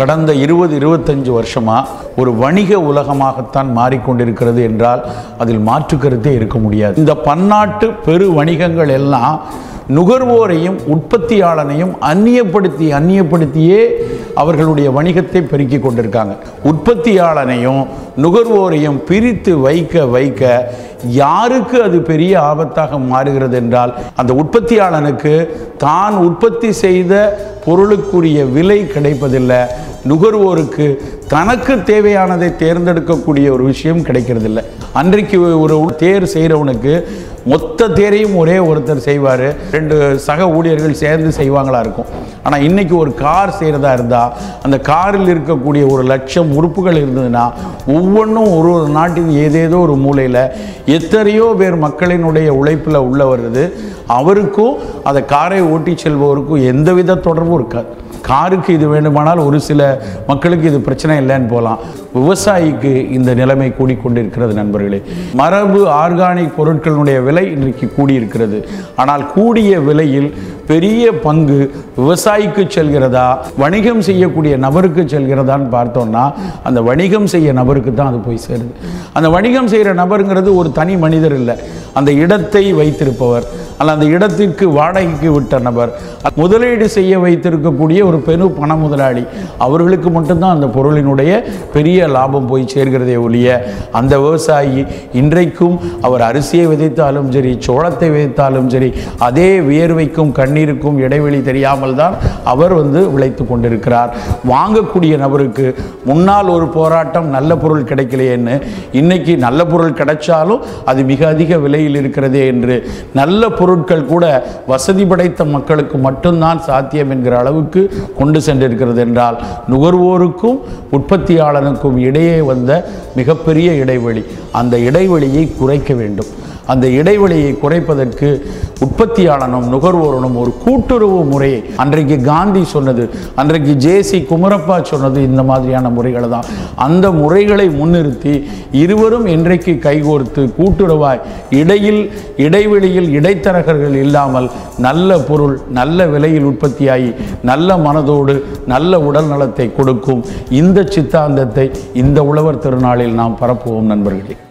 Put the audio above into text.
கடந்த இருபது இருபத்தஞ்சு வருஷமா ஒரு வணிக உலகமாகத்தான் மாறிக்கொண்டிருக்கிறது என்றால் அதில் மாற்று கருத்தே இருக்க முடியாது இந்த பன்னாட்டு பெரு வணிகங்கள் எல்லாம் நுகர்வோரையும் உற்பத்தியாளனையும் அந்நியப்படுத்தி அந்நியப்படுத்தியே அவர்களுடைய வணிகத்தை பெருக்கிக் கொண்டிருக்காங்க உற்பத்தியாளனையும் நுகர்வோரையும் பிரித்து வைக்க வைக்க யாருக்கு அது பெரிய ஆபத்தாக மாறுகிறது என்றால் அந்த உற்பத்தியாளனுக்கு தான் உற்பத்தி செய்த பொருளுக்குரிய விலை கிடைப்பதில்லை நுகர்வோருக்கு தனக்கு தேவையானதை தேர்ந்தெடுக்கக்கூடிய ஒரு விஷயம் கிடைக்கிறதில்ல அன்றைக்கு ஒரு தேர் செய்கிறவனுக்கு மொத்த தேரையும் ஒரே ஒருத்தர் செய்வார் ரெண்டு சக ஊழியர்கள் சேர்ந்து செய்வாங்களா இருக்கும் ஆனால் இன்னைக்கு ஒரு கார் செய்கிறதா இருந்தால் அந்த காரில் இருக்கக்கூடிய ஒரு லட்சம் உறுப்புகள் இருந்ததுன்னா ஒவ்வொன்றும் ஒரு ஒரு நாட்டின் ஏதேதோ ஒரு மூலையில் எத்தனையோ பேர் மக்களினுடைய உழைப்பில் உள்ள வருது அவருக்கும் அந்த காரை ஓட்டி செல்பவருக்கும் எந்தவித தொடர்பும் இருக்காது காருக்கு இது வேண்டுமானால் ஒரு சில மக்களுக்கு இது பிரச்சனை இல்லைன்னு போகலாம் விவசாயிக்கு இந்த நிலைமை கூடிக்கொண்டிருக்கிறது நண்பர்களே மரபு ஆர்கானிக் பொருட்களினுடைய விலை இன்றைக்கு கூடியிருக்கிறது ஆனால் கூடிய விலையில் பெரிய பங்கு விவசாயிக்கு செல்கிறதா வணிகம் செய்யக்கூடிய நபருக்கு செல்கிறதான்னு பார்த்தோம்னா அந்த வணிகம் செய்ய நபருக்கு தான் அது போய் சேருது அந்த வணிகம் செய்கிற நபருங்கிறது ஒரு தனி மனிதர் இல்லை அந்த இடத்தை வைத்திருப்பவர் அல்ல அந்த இடத்திற்கு வாடகைக்கு விட்ட நபர் முதலீடு செய்ய வைத்திருக்கக்கூடிய ஒரு பெரு பண முதலாளி அவர்களுக்கு மட்டும்தான் அந்த பொருளினுடைய பெரிய லாபம் போய் சேர்கிறதே ஒழிய அந்த விவசாயி இன்றைக்கும் அவர் அரிசியை விதைத்தாலும் சரி சோளத்தை விதைத்தாலும் சரி அதே வியர்வைக்கும் கண்ணீருக்கும் இடைவெளி தெரியாமல் தான் அவர் வந்து விளைத்து கொண்டிருக்கிறார் வாங்கக்கூடிய நபருக்கு முன்னால் ஒரு போராட்டம் நல்ல பொருள் கிடைக்கலையேன்னு இன்னைக்கு நல்ல பொருள் கிடைச்சாலும் அது மிக அதிக விலையில் இருக்கிறதே என்று நல்ல பொருட்கள் கூட வசதி படைத்த மக்களுக்கு மட்டும்தான் சாத்தியம் என்கிற அளவுக்கு கொண்டு சென்றிருக்கிறது என்றால் நுகர்வோருக்கும் உற்பத்தியாளனுக்கும் இடையே வந்த மிகப்பெரிய இடைவெளி அந்த இடைவெளியை குறைக்க வேண்டும் அந்த இடைவெளியை குறைப்பதற்கு உற்பத்தியாளனும் நுகர்வோரனும் ஒரு கூட்டுறவு முறையை அன்றைக்கு காந்தி சொன்னது அன்றைக்கு ஜேசி குமரப்பா சொன்னது இந்த மாதிரியான முறைகளை தான் அந்த முறைகளை முன்னிறுத்தி இருவரும் இன்றைக்கு கைகோர்த்து கூட்டுறவாய் இடையில் இடைவெளியில் இடைத்தரகர்கள் இல்லாமல் நல்ல பொருள் நல்ல விலையில் உற்பத்தியாகி நல்ல மனதோடு நல்ல உடல் நலத்தை கொடுக்கும் இந்த சித்தாந்தத்தை இந்த உழவர் திருநாளில் நாம் பரப்புவோம் நண்பர்களே